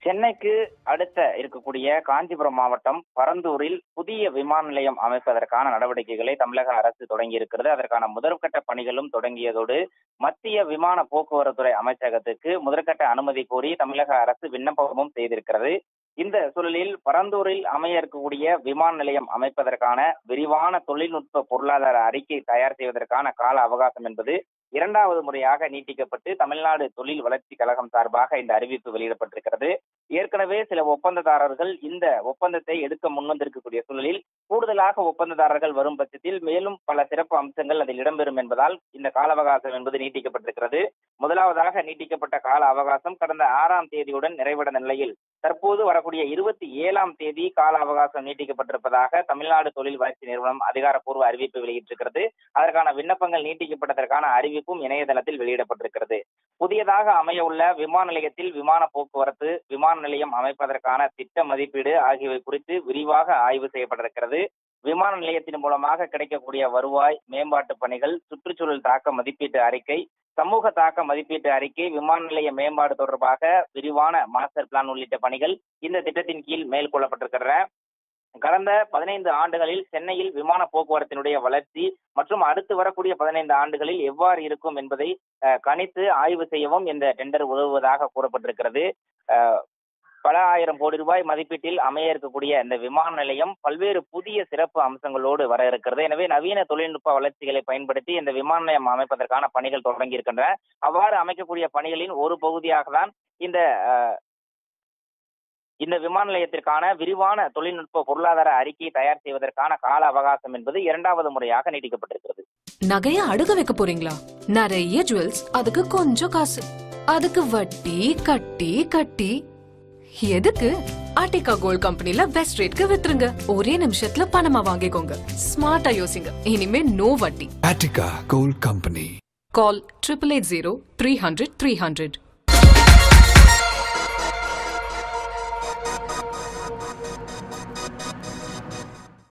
சென்னைக்கு அடுத்த இருக்கக்கூடிய காஞ்சிபுரம் மாவட்டம் பரந்தூரில் புதிய விமான நிலையம் அமைப்பதற்கான நடவடிக்கைகளை தமிழக அரசு தொடங்கி இருக்கிறது அதற்கான முதற்கட்ட பணிகளும் தொடங்கியதோடு மத்திய விமான போக்குவரத்துறை அமைச்சகத்துக்கு முதற்கட்ட அனுமதி கோரி தமிழக அரசு விண்ணப்பமும் செய்திருக்கிறது இந்த சூழலில் பரந்தூரில் அமைய இருக்கக்கூடிய விமான நிலையம் அமைப்பதற்கான விரிவான தொழில்நுட்ப பொருளாதார அறிக்கை தயார் செய்வதற்கான கால அவகாசம் என்பது இரண்டாவது முறையாக நீட்டிக்கப்பட்டு தமிழ்நாடு தொழில் வளர்ச்சி கழகம் சார்பாக இந்த அறிவிப்பு வெளியிடப்பட்டிருக்கிறது ஏற்கனவே சில ஒப்பந்ததாரர்கள் இந்த ஒப்பந்தத்தை எடுக்க முன்வந்திருக்கக்கூடிய சூழலில் கூடுதலாக ஒப்பந்ததாரர்கள் வரும் பட்சத்தில் மேலும் பல சிறப்பு அம்சங்கள் அதில் இடம்பெறும் என்பதால் இந்த கால அவகாசம் என்பது நீட்டிக்கப்பட்டிருக்கிறது முதலாவதாக நீட்டிக்கப்பட்ட கால அவகாசம் கடந்த ஆறாம் தேதியுடன் நிறைவடைந்த நிலையில் தற்போது வரக்கூடிய இருபத்தி ஏழாம் தேதி கால அவகாசம் நீட்டிக்கப்பட்டிருப்பதாக தமிழ்நாடு தொழில் வளர்ச்சி நிறுவனம் அதிகாரப்பூர்வ அறிவிப்பு வெளியிட்டிருக்கிறது அதற்கான விண்ணப்பங்கள் நீட்டிக்கப்பட்டதற்கான அறிவிப்பும் இணையதளத்தில் வெளியிடப்பட்டிருக்கிறது புதியதாக அமைய உள்ள விமான நிலையத்தில் விமான போக்குவரத்து விமான நிலையம் அமைப்பதற்கான திட்ட மதிப்பீடு ஆகியவை குறித்து விரிவாக ஆய்வு செய்யப்பட்டிருக்கிறது விமான நிலையத்தின் மூலமாக கிடைக்கக்கூடிய வருவாய் மேம்பாட்டு பணிகள் சுற்றுச்சூழல் தாக்க மதிப்பீட்டு அறிக்கை சமூக தாக்க மதிப்பீட்டு அறிக்கை விமான நிலைய மேம்பாடு தொடர்பாக விரிவான மாஸ்டர் பிளான் உள்ளிட்ட பணிகள் இந்த திட்டத்தின் கீழ் மேற்கொள்ளப்பட்டிருக்கின்றன கடந்த பதினைந்து ஆண்டுகளில் சென்னையில் விமான போக்குவரத்தினுடைய வளர்ச்சி மற்றும் அடுத்து வரக்கூடிய பதினைந்து ஆண்டுகளில் எவ்வாறு இருக்கும் என்பதை அஹ், கணித்து ஆய்வு செய்யவும் இந்த டெண்டர் உதவுவதாக கூறப்பட்டிருக்கிறது அஹ், பல ஆயிரம் கோடி ரூபாய் மதிப்பீட்டில் அமைய இருக்கக்கூடிய இந்த விமான நிலையம் பல்வேறு புதிய சிறப்பு அம்சங்களோடு வர இருக்கிறது எனவே நவீன தொழில்நுட்ப வளர்ச்சிகளை பயன்படுத்தி இந்த விமான நிலையம் அமைப்பதற்கான பணிகள் தொடங்கி இருக்கின்றன அவ்வாறு அமைக்கக்கூடிய பணிகளின் ஒரு பகுதியாக தான் இந்த அஹ், இந்த விமான நிலையத்திற்கான விரிவான தொழில்நுட்ப பொருளாதார அறிக்கையை தயார் செய்வதற்கான கால அவகாசம் என்பது இரண்டாவது முறையாக நீட்டிக்கப்பட்டிருக்கிறது நகைய அடுக வைக்க போறீங்களா நிறைய ஜுவல்ஸ் அதுக்கு கொஞ்சம் காசு அதுக்கு வட்டி கட்டி கட்டி எதுக்கு ஆர்டிகா கோல்ட் கம்பெனில பெஸ்ட் ரேட்க்கு வித்துருங்க ஒரே நிமிஷத்துல பணமா வாங்கிக்கோங்க ஸ்மார்ட்டா யோசிங்க இனிமே நோ வட்டி Attica Gold Company. Call triple eight zero three hundred three hundred